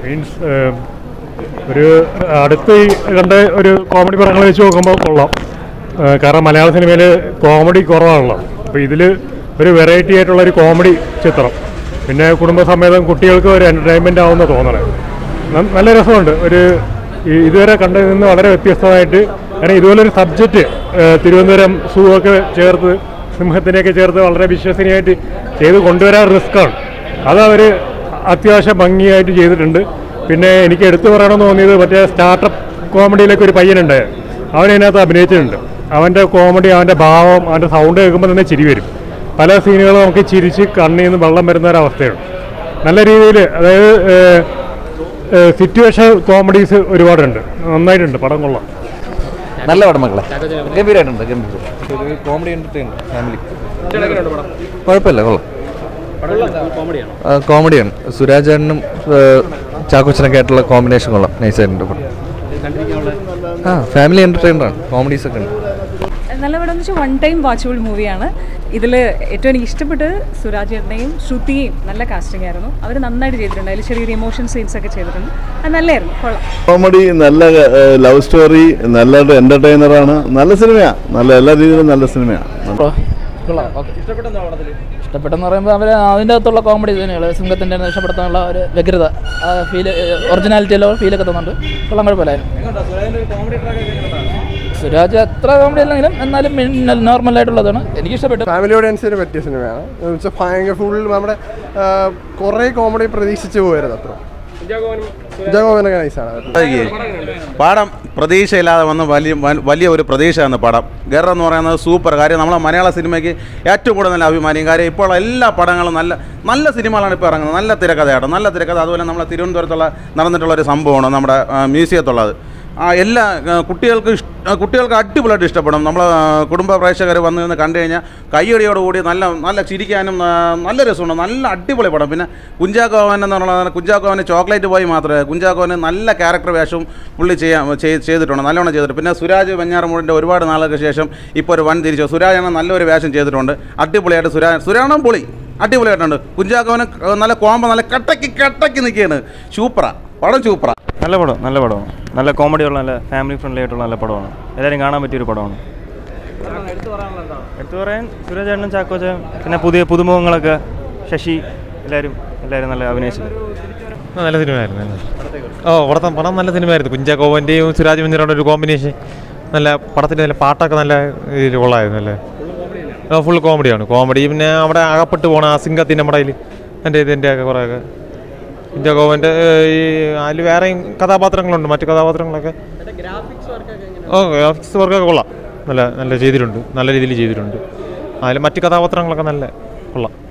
Means ഒരു അടുത്ത് ഈ കണ്ട ഒരു കോമഡി പടങ്ങൾ വെച്ച് നോക്കുമ്പോൾ കൊള്ളാം ഏഹ് കാരണം മലയാള സിനിമയിൽ കോമഡി കുറവാണല്ലോ അപ്പോൾ ഇതിൽ ഒരു വെറൈറ്റി ആയിട്ടുള്ള ഒരു കോമഡി ചിത്രം പിന്നെ കുടുംബസമേതം കുട്ടികൾക്ക് ഒരു എൻ്റർടൈൻമെൻ്റ് ആവുമെന്ന് തോന്നണേ ന- നല്ല രസമുണ്ട് ഒരു ഈ- ഇതുവരെ കണ്ടതിൽ നിന്ന് വളരെ വ്യത്യസ്തമായിട്ട് കാരണം ഇതുപോലൊരു സബ്ജക്റ്റ് തിരുവനന്തപുരം സൂ ഒക്കെ ചേർത്ത് സിംഹത്തിനെയൊക്കെ ചേർത്ത് വളരെ വിശ്വസനീയമായിട്ട് ചെയ്ത് കൊണ്ടുവരാൻ റിസ്ക്കാണ് അത് അവർ അത്യാവശ്യം ഭംഗിയായിട്ട് ചെയ്തിട്ടുണ്ട് പിന്നെ എനിക്ക് എടുത്തു പറയണമെന്ന് തോന്നിയത് മറ്റേ സ്റ്റാർട്ടപ്പ് കോമഡിയിലൊക്കെ ഒരു പയ്യനുണ്ട് അവൻ ഇതിനകത്ത് അഭിനയിച്ചിട്ടുണ്ട് അവൻ്റെ കോമഡി അവൻ്റെ ഭാവം അവൻ്റെ സൗണ്ട് കേൾക്കുമ്പോൾ തന്നെ ചിരി വരും പല സീനുകളും നമുക്ക് ചിരിച്ച് കണ്ണിൽ നിന്ന് വെള്ളം വരുന്ന ഒരു നല്ല രീതിയിൽ അതായത് സിറ്റുവേഷൻ കോമഡീസ് ഒരുപാടുണ്ട് നന്നായിട്ടുണ്ട് പടം കൊള്ളാം നല്ല പടം മക്കളെ ഗംഭീരമായിട്ടുണ്ട് ഗംഭീരം കോമഡി എൻ്റർടൈൻ ഫാമിലി കുഴപ്പമില്ല കൊള്ളാം ആ, കോമഡിയാണ് സുരാജേട്ടനും ചാക്കോച്ചനൊക്കെ ആയിട്ടുള്ള കോമ്പിനേഷൻ കൊള്ളാം നൈസായിട്ടുണ്ട് പടം ആ ഫാമിലി എൻ്റർടൈനറാണ് കോമഡീസ് ഒക്കെ ഉണ്ട് നല്ല പടം എന്ന് വെച്ചാൽ വൺ ടൈം വാച്ചബിൾ മൂവിയാണ് ഇതിൽ ഏറ്റവും എനിക്ക് ഇഷ്ടപ്പെട്ടത് സുരാജ് ചേട്ടനെയും ശ്രുതിയെയും നല്ല കാസ്റ്റിംഗ് ആയിരുന്നു അവർ നന്നായിട്ട് ചെയ്തിട്ടുണ്ട് അതിൽ ചെറിയൊരു ഇമോഷൻ സീൻസ് ഒക്കെ ചെയ്തിട്ടുണ്ട് അത് നല്ലായിരുന്നു കൊള്ളാം കോമഡി നല്ല ലവ് സ്റ്റോറി നല്ല എന്റർടൈനറാണ് നല്ല സിനിമയാണ് നല്ല എല്ലാ രീതിയിലും നല്ല സിനിമയാണ് ഇഷ്ടപ്പെട്ടെന്ന് പറയുമ്പോൾ അവർ അതിൻ്റെ അകത്തുള്ള കോമഡി തന്നെയാണ് സിംഹത്തിൻ്റെ രക്ഷപ്പെടുത്താനുള്ള ഒരു വ്യഗ്രത ആ ഫീല് ഒറിജിനാലിറ്റി എല്ലാം ഫീലൊക്കെ തോന്നുന്നുണ്ട് കൊള്ളാൻ കുഴപ്പമില്ലായിരുന്നു സുരാജ് അത്ര കോമഡി അല്ലെങ്കിലും എന്നാലും നോർമൽ ആയിട്ടുള്ളതാണ് എനിക്ക് ഇഷ്ടപ്പെട്ടു ഫാമിലി ഓഡിയൻസിന് പറ്റിയ സിനിമയാണ് എന്ന് വെച്ചാൽ ഭയങ്കര ഫുൾ നമ്മുടെ കുറേ കോമഡി പ്രതീക്ഷിച്ച് പോകരുത് അത്ര ജഗോവനൊക്കെ നൈസാണ് പടം പ്രതീക്ഷയില്ലാതെ വന്ന് വലിയ വ- വലിയ ഒരു പ്രതീക്ഷയാണ് പടം ഗർ എന്ന് പറയുന്നത് സൂപ്പർ കാര്യം നമ്മളെ മലയാള സിനിമയ്ക്ക് ഏറ്റവും കൂടുതൽ നല്ല അഭിമാനിയും കാര്യം ഇപ്പോൾ എല്ലാ പടങ്ങളും നല്ല നല്ല സിനിമകളാണ് ഇപ്പോൾ ഇറങ്ങുന്നത് നല്ല തിരക്കഥയാണ് നല്ല തിരക്കഥ അതുപോലെ നമ്മളെ തിരുവനന്തപുരത്തുള്ള നടന്നിട്ടുള്ള ഒരു സംഭവമാണ് നമ്മുടെ ആ, മ്യൂസിയത്തുള്ളത് ആ എല്ലാ ആ, കുട്ടികൾക്ക് ഇഷ്- ആ, കുട്ടികൾക്ക് അടിപൊളിയായിട്ട് ഇഷ്ടപ്പെടും നമ്മൾ കുടുംബ പ്രേക്ഷകർ വന്ന് നിന്ന് കണ്ടു കഴിഞ്ഞാൽ കയ്യടിയോടുകൂടി നല്ല നല്ല ചിരിക്കാനും ആ, നല്ല രസമുണ്ട് നല്ല അടിപൊളി പടം പിന്നെ കുഞ്ചാക്കോവൻ എന്ന് പറഞ്ഞാൽ കുഞ്ചാക്കോവന് ചോക്ലേറ്റ് ബോയ് മാത്രമേ കുഞ്ചാക്കോവന് നല്ല ക്യാരക്ടർ വേഷവും പുള്ളി ചെയ്യാൻ ചെയ്- ചെയ്തിട്ടുണ്ട് നല്ലോണം ചെയ്തിട്ടുണ്ട് പിന്നെ സുരാജ് വെഞ്ഞാറമൂടിൻ്റെ ഒരുപാട് നാളുകൾക്ക് ശേഷം ഇപ്പോൾ ഒരു വൻ തിരിച്ചു സുരാജാണ് നല്ലൊരു വേഷം ചെയ്തിട്ടുണ്ട് അടിപൊളിയായിട്ട് സുരാജ് സുരാണം പൊളി അടിപൊളിയായിട്ടുണ്ട് കുഞ്ചാക്കോവന് നല്ല കോമ്പ നല്ല കട്ടക്ക് കട്ടക്ക് നിൽക്കുകയാണ് സൂപ്പറാ പടം സൂപ്പറാ നല്ല പടം നല്ല പടമാണ് നല്ല കോമഡിയുള്ള നല്ല ഫാമിലി ഫ്രണ്ട്ലി ആയിട്ടുള്ള നല്ല പടമാണ് എല്ലാവരും കാണാൻ പറ്റിയൊരു പടമാണ് എടുത്തു പറയാൻ സുരജേട്ടനും ചാക്കോച്ച പിന്നെ പുതിയ പുതുമുഖങ്ങളൊക്കെ ശശി എല്ലാവരും എല്ലാവരും നല്ല അഭിനയിച്ചു നല്ല സിനിമയായിരുന്നു നല്ല. ഓ പടത്തം പടം നല്ല സിനിമയായിരുന്നു കുഞ്ചാക്കോവൻ്റെയും സുരാജ് മഞ്ചിയുടെ ഒരു കോമ്പിനേഷൻ നല്ല പടത്തിൻ്റെ നല്ല പാട്ടൊക്കെ നല്ല ഇതിൽ കൊള്ളായിരുന്നു അല്ലേ ആ ഫുൾ കോമഡിയാണ് കോമഡി പിന്നെ അവിടെ അകപ്പെട്ട് പോണ ആ സിംഗത്തിൻ്റെ മടയിൽ എൻ്റെ ഇതിൻ്റെ ഒക്കെ കുറേയൊക്കെ കുഞ്ചാക്കോവൻ്റെ ഈ അതിൽ വേറെയും കഥാപാത്രങ്ങളുണ്ട് മറ്റു കഥാപാത്രങ്ങളൊക്കെ ഓ ഗ്രാഫിക്സ് വർക്കൊക്കെ കൊള്ളാം നല്ല നല്ല ചെയ്തിട്ടുണ്ട് നല്ല രീതിയിൽ ചെയ്തിട്ടുണ്ട് അതിൽ മറ്റു കഥാപാത്രങ്ങളൊക്കെ നല്ല കൊള്ളാം